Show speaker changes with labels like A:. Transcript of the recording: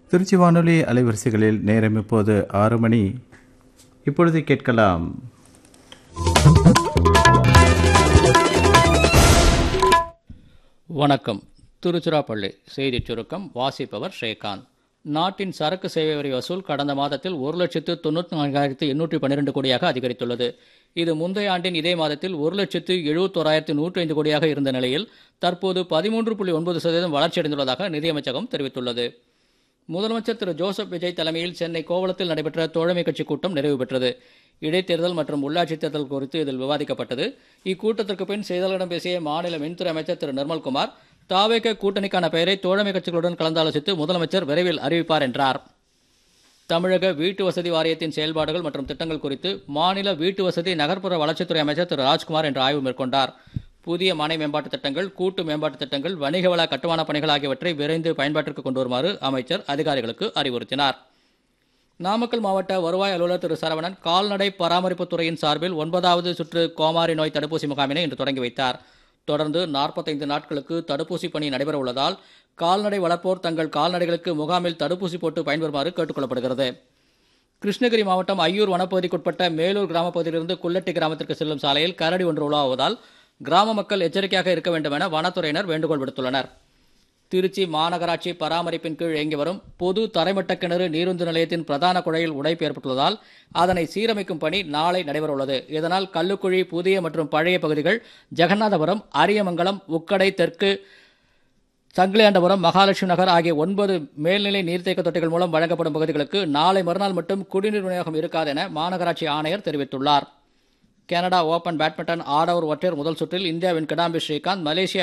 A: திருச்சி வானொலி அலைவரிசைகளில் நேரம் இப்போது ஆறு மணி இப்பொழுது கேட்கலாம்
B: வணக்கம் திருச்சிராப்பள்ளி செய்திச் சுருக்கம் வாசிப்பவர் ஸ்ரீகாந்த் நாட்டின் சரக்கு சேவை வரி வசூல் கடந்த மாதத்தில் ஒரு லட்சத்து தொண்ணூற்றி நான்காயிரத்து எண்ணூற்றி பன்னிரெண்டு கோடியாக அதிகரித்துள்ளது இது முந்தைய ஆண்டின் இதே மாதத்தில் ஒரு லட்சத்து எழுபத்தோராயிரத்து நூற்றி ஐந்து கோடியாக இருந்த நிலையில் தற்போது பதிமூன்று புள்ளி ஒன்பது சதவீதம் வளர்ச்சியடைந்துள்ளதாக நிதியமைச்சகம் தெரிவித்துள்ளது முதலமைச்சர் திரு ஜோசப் விஜய் தலைமையில் சென்னை கோவளத்தில் நடைபெற்ற தோழமை கட்சி கூட்டம் நிறைவு பெற்றது இடைத்தேர்தல் மற்றும் உள்ளாட்சித் தேர்தல் குறித்து இதில் விவாதிக்கப்பட்டது இக்கூட்டத்திற்கு பின் செய்தியாளர்களிடம் பேசிய மாநில மின்துறை அமைச்சர் திரு நிர்மல்குமார் தாவேக கூட்டணிக்கான பெயரை தோழமை கட்சிகளுடன் கலந்தாலோசித்து முதலமைச்சர் விரைவில் அறிவிப்பார் என்றார் தமிழக வீட்டு வசதி வாரியத்தின் செயல்பாடுகள் மற்றும் திட்டங்கள் குறித்து மாநில வீட்டு வசதி நகர்ப்புற வளர்ச்சித்துறை அமைச்சர் திரு ராஜ்குமார் இன்று ஆய்வு மேற்கொண்டார் புதிய மனை மேம்பாட்டுத் திட்டங்கள் கூட்டு மேம்பாட்டுத் திட்டங்கள் வணிக வள கட்டுமான பணிகள் ஆகியவற்றை விரைந்து பயன்பாட்டிற்கு கொண்டு வருமாறு அமைச்சர் அதிகாரிகளுக்கு அறிவுறுத்தினார் நாமக்கல் மாவட்ட வருவாய் அலுவலர் திரு சரவணன் கால்நடை பராமரிப்புத் துறையின் சார்பில் ஒன்பதாவது சுற்று கோமாரி நோய் தடுப்பூசி முகாமினை இன்று தொடங்கி வைத்தார் தொடர்ந்து நாற்பத்தைந்து நாட்களுக்கு தடுப்பூசி பணி நடைபெற உள்ளதால் கால்நடை வளர்ப்போர் தங்கள் கால்நடைகளுக்கு முகாமில் தடுப்பூசி போட்டு பயன்பெறுமாறு கேட்டுக் கொள்ளப்படுகிறது கிருஷ்ணகிரி மாவட்டம் ஐயூர் வனப்பகுதிக்குட்பட்ட மேலூர் கிராமப் பகுதியிலிருந்து குள்ளட்டி கிராமத்திற்கு செல்லும் சாலையில் கரடி ஒன்று உலாவுவதால் கிராம மக்கள் எச்சரிக்கையாக இருக்க வேண்டும் என வனத்துறையினர் வேண்டுகோள் விடுத்துள்ளனர் திருச்சி மாநகராட்சி பராமரிப்பின் கீழ் இயங்கி வரும் பொது தரைமட்ட கிணறு நீருந்து நிலையத்தின் பிரதான குழையில் உடைப்பு ஏற்பட்டுள்ளதால் அதனை சீரமைக்கும் பணி நாளை நடைபெறவுள்ளது இதனால் கல்லுக்குழி புதிய மற்றும் பழைய பகுதிகள் ஜெகநாதபுரம் அரியமங்கலம் உக்கடை தெற்கு சங்கிலியாண்டபுரம் மகாலட்சுமி நகர் ஆகிய ஒன்பது மேல்நிலை நீர்த்தேக்க தொட்டிகள் மூலம் வழங்கப்படும் பகுதிகளுக்கு நாளை மறுநாள் மட்டும் குடிநீர் விநியோகம் இருக்காது என மாநகராட்சி ஆணையர் தெரிவித்துள்ளார் கனடா ஓபன் பேட்மிண்டன் ஆடவர் ஒற்றையர் முதல் சுற்றில் இந்தியாவின் கிடாம்பி ஸ்ரீகாந்த் மலேசியா